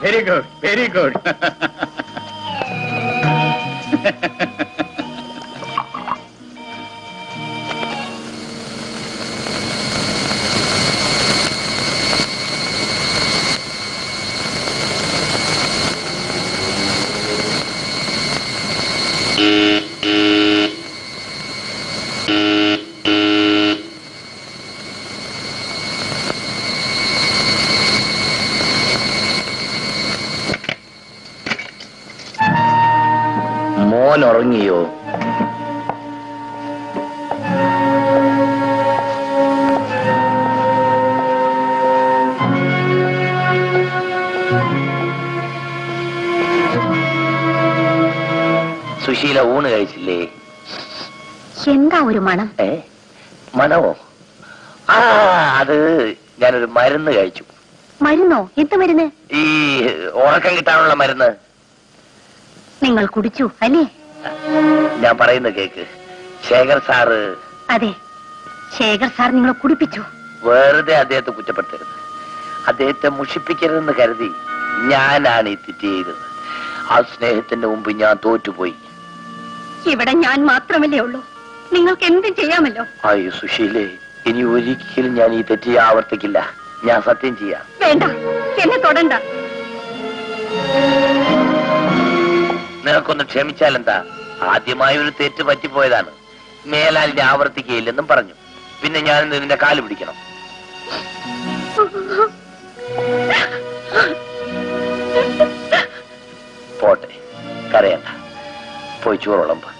very good very good മോൻ ഉറങ്ങിയോ സുശീല ഊണ് കഴിച്ചില്ലേ എന്താ ഒരു മണം ഏ മണമോ ആ അത് ഞാനൊരു മരുന്ന് കഴിച്ചു മരുന്നോ എന്ത് മരുന്ന് ഈ ഉറക്കം കിട്ടാനുള്ള മരുന്ന് നിങ്ങൾ കുടിച്ചു അല്ലേ ഞാൻ പറയുന്ന കേക്ക് ശേഖർ സാറ് അതെ ശേഖർ സാർ നിങ്ങളെ കുടിപ്പിച്ചു വെറുതെ അദ്ദേഹത്തെ കുറ്റപ്പെടുത്തരുത് അദ്ദേഹത്തെ മുഷിപ്പിക്കരുതെന്ന് കരുതി ഞാനാണ് ഈ തെറ്റ് ചെയ്തത് ആ സ്നേഹത്തിന്റെ മുമ്പ് ഞാൻ തോറ്റുപോയി ഇവിടെ ഞാൻ മാത്രമല്ലേ ഉള്ളൂ നിങ്ങൾക്ക് എന്തും ചെയ്യാമല്ലോ അയ്യോ സുശീലേ ഇനി ഒരിക്കലും ഞാൻ ഈ തെറ്റ് ആവർത്തിക്കില്ല ഞാൻ സത്യം ചെയ്യാം വേണ്ട എന്നെ തൊടണ്ട നിനക്കൊന്ന് ക്ഷമിച്ചാലെന്താ ആദ്യമായി ഒരു തെറ്റ് പറ്റിപ്പോയതാണ് മേലാൽ ഇനി ആവർത്തിക്കുകയില്ലെന്നും പറഞ്ഞു പിന്നെ ഞാൻ ഇന്ന് നിന്റെ കാല് പിടിക്കണം പോട്ടെ കരയണ്ട പോയി ചോറുളമ്പ്